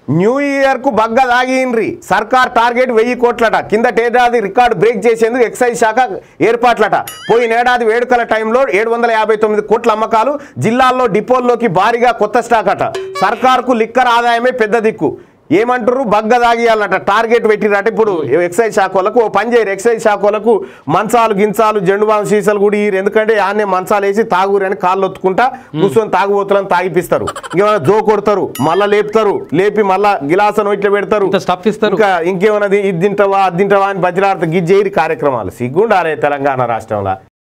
new year కు బగ్గ దాగిండ్రి సర్కార్ target వెయ్యి కోట్లట కిందటేడాది రికార్డు బ్రేక్ చేసేందుకు ఎక్సైజ్ శాఖ ఏర్పాట్లట పోయినేడాది వేడుకల టైంలో ఏడు వందల యాభై తొమ్మిది కోట్ల అమ్మకాలు జిల్లాల్లో డిపోల్లోకి భారీగా కొత్త స్టాక్ అట సర్కార్కు లిక్కర్ ఆదాయమే పెద్ద దిక్కు ఏమంటారు బగ్గ దాగియాలట టార్గెట్ పెట్టిరట ఇప్పుడు ఎక్సైజ్ శాఖ వాళ్ళకు ఓ పని చేయరు ఎక్సైజ్ శాఖ వాళ్ళకు మంచాలు గించాలు జెండు బాంబు సీసాలు కూడా ఇయ్యరు ఎందుకంటే ఆనే మంచాలు వేసి తాగురు అని కాళ్ళు ఒత్తుకుంటా కూర్చొని తాగుబోతులను తాగిపిస్తారు ఇంకేమైనా జో కొడతారు మళ్ళా లేపుతారు లేపి మళ్ళా గిలాసను ఇట్లా పెడతారు ఇంత స్టఫ్ ఇస్తారు ఇంకా ఇంకేమన్నది ఇది తింటావా అది తింటావా అని బజ్రార్థ గిజ్జేరి కార్యక్రమాలు సిగ్గుండాలే తెలంగాణ రాష్ట్రంలో